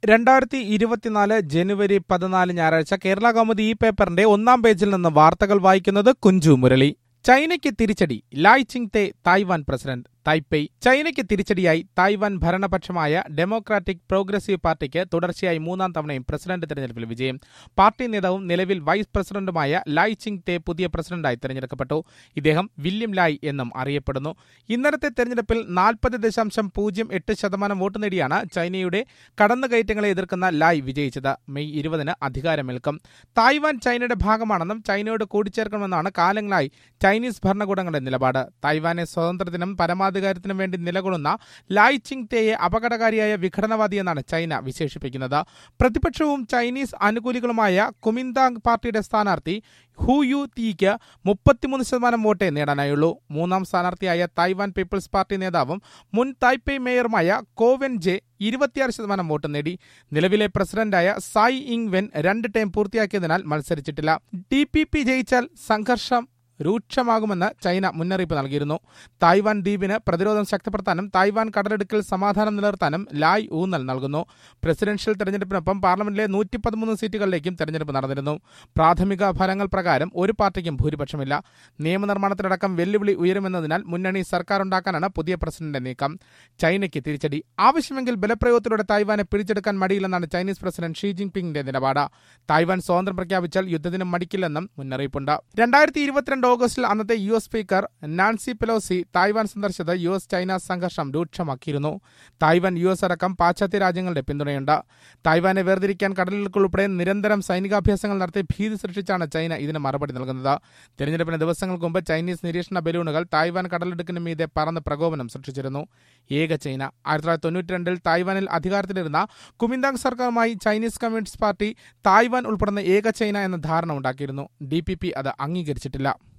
രണ്ടായിരത്തി ഇരുപത്തിനാല് ജനുവരി പതിനാല് ഞായറാഴ്ച കേരള കൗമുദി ഈ പേപ്പറിന്റെ ഒന്നാം പേജിൽ നിന്ന് വാർത്തകൾ വായിക്കുന്നത് കുഞ്ചു മുരളി ചൈനയ്ക്ക് തിരിച്ചടി ലായ് ചിങ് തേ തായ്വാൻ പ്രസിഡന്റ് തായ്പെയ് ചൈനയ്ക്ക് തിരിച്ചടിയായി തായ്വാൻ ഭരണപക്ഷമായ ഡെമോക്രാറ്റിക് പ്രോഗ്രസീവ് പാർട്ടിക്ക് തുടർച്ചയായി മൂന്നാം തവണയും പ്രസിഡന്റ് തെരഞ്ഞെടുപ്പിൽ വിജയം പാർട്ടി നേതാവും നിലവിൽ വൈസ് പ്രസിഡന്റുമായ ലായ് ചിങ് തേ പുതിയ പ്രസിഡന്റായി തെരഞ്ഞെടുക്കപ്പെട്ടു ഇദ്ദേഹം വില്യം ലായ് എന്നും അറിയപ്പെടുന്നു ഇന്നലത്തെ തെരഞ്ഞെടുപ്പിൽ നാൽപ്പത് ദശാംശം പൂജ്യം എട്ട് ശതമാനം വോട്ട് നേടിയാണ് ചൈനയുടെ കടന്നുകയറ്റങ്ങളെ എതിർക്കുന്ന ലായ് വിജയിച്ചത് മെയ് ഇരുപതിന് അധികാരമേൽക്കും തായ്വാൻ ചൈനയുടെ ഭാഗമാണെന്നും ചൈനയോട് കൂടിച്ചേർക്കണമെന്നാണ് കാലങ്ങളായി ചൈനീസ് ഭരണകൂടങ്ങളുടെ നിലപാട് തായ്വാനെ സ്വാതന്ത്ര്യത്തിനും പരമാധികാരത്തിനും വേണ്ടി നിലകൊള്ളുന്ന ലായ് ചിങ് തേയെ അപകടകാരിയായ വിഘടനവാദിയെന്നാണ് ചൈന വിശേഷിപ്പിക്കുന്നത് പ്രതിപക്ഷവും ചൈനീസ് അനുകൂലികളുമായ കുമിന്താങ് പാർട്ടിയുടെ സ്ഥാനാർത്ഥി ഹു യു തീക്ക് മുപ്പത്തിമൂന്ന് ശതമാനം വോട്ടേ നേടാനായുള്ളൂ മൂന്നാം സ്ഥാനാർത്ഥിയായ തായ്വാൻ പീപ്പിൾസ് പാർട്ടി നേതാവും മുൻ തായ്പേയ് മേയറുമായ കോവെൻ ജെ ഇരുപത്തിയാറ് ശതമാനം വോട്ട് നേടി നിലവിലെ പ്രസിഡന്റായ സായ് ഇങ് വെൻ രണ്ട് ടൈം പൂർത്തിയാക്കിയതിനാൽ മത്സരിച്ചിട്ടില്ല ഡി പി പി ജയിച്ചാൽ സംഘർഷം രൂക്ഷമാകുമെന്ന് ചൈന മുന്നറിയിപ്പ് നൽകിയിരുന്നു തായ്വാൻ ദ്വീപിന് പ്രതിരോധം ശക്തിപ്പെടുത്താനും തായ്വാൻ കടലെടുക്കൽ സമാധാനം നിലനിർത്താനും ലായ് ഊന്നൽ നൽകുന്നു പ്രസിഡൻഷ്യൽ തെരഞ്ഞെടുപ്പിനൊപ്പം പാർലമെന്റിലെ നൂറ്റി പതിമൂന്ന് സീറ്റുകളിലേക്കും തെരഞ്ഞെടുപ്പ് നടന്നിരുന്നു പ്രാഥമിക ഫലങ്ങൾ പ്രകാരം ഒരു പാർട്ടിക്കും ഭൂരിപക്ഷമില്ല നിയമനിർമ്മാണത്തിലടക്കം വെല്ലുവിളി ഉയരുമെന്നതിനാൽ മുന്നണി സർക്കാർ ഉണ്ടാക്കാനാണ് പുതിയ പ്രസിഡന്റിന്റെ നീക്കം ചൈനയ്ക്ക് തിരിച്ചടി ആവശ്യമെങ്കിൽ ബലപ്രയോഗത്തിലൂടെ തായ്വാനെ പിടിച്ചെടുക്കാൻ മടിയില്ലെന്നാണ് ചൈനീസ് പ്രസിഡന്റ് ഷീ ജിങ് പിങ്ങിന്റെ നിലപാട് തായ്വാൻ സ്വാതന്ത്ര്യം പ്രഖ്യാപിച്ചാൽ യുദ്ധത്തിനും മടിക്കില്ലെന്നും മുന്നറിയിപ്പുണ്ട് രണ്ടായിരത്തി ഇരുപത്തിരണ്ട് ഓഗസ്റ്റിൽ അന്നത്തെ U S speaker Nancy Pelosi Taiwan സന്ദർശിച്ചത് യു എസ് ചൈന സംഘർഷം രൂക്ഷമാക്കിയിരുന്നു തായ്വാൻ യു എസ് അടക്കം പാശ്ചാത്യ രാജ്യങ്ങളുടെ പിന്തുണയുണ്ട് തായ്വാനെ വേർതിരിക്കാൻ കടലുകൾക്കുൾപ്പെടെ നിരന്തരം സൈനികാഭ്യാസങ്ങൾ നടത്തി ഭീതി സൃഷ്ടിച്ചാണ് ചൈന ഇതിന് മറുപടി നൽകുന്നത് തെരഞ്ഞെടുപ്പിന് ദിവസങ്ങൾക്ക് മുമ്പ് ചൈനീസ് നിരീക്ഷണ ബലൂണുകൾ തായ്വാൻ കടലിടുക്കിന് മീതെ പറന്ന് പ്രകോപനം സൃഷ്ടിച്ചിരുന്നു ഏക ചൈന ആയിരത്തി തൊള്ളായിരത്തി തൊണ്ണൂറ്റിരണ്ടിൽ തായ്വാനിൽ അധികാരത്തിലിരുന്ന കുമിന്താങ് സർക്കാരുമായി ചൈനീസ് കമ്മ്യൂണിസ്റ്റ് പാർട്ടി തായ്വാൻ ഉൾപ്പെടുന്ന ഏക ചൈന എന്ന ധാരണ ഉണ്ടാക്കിയിരുന്നു ഡി അത് അംഗീകരിച്ചിട്ടില്ല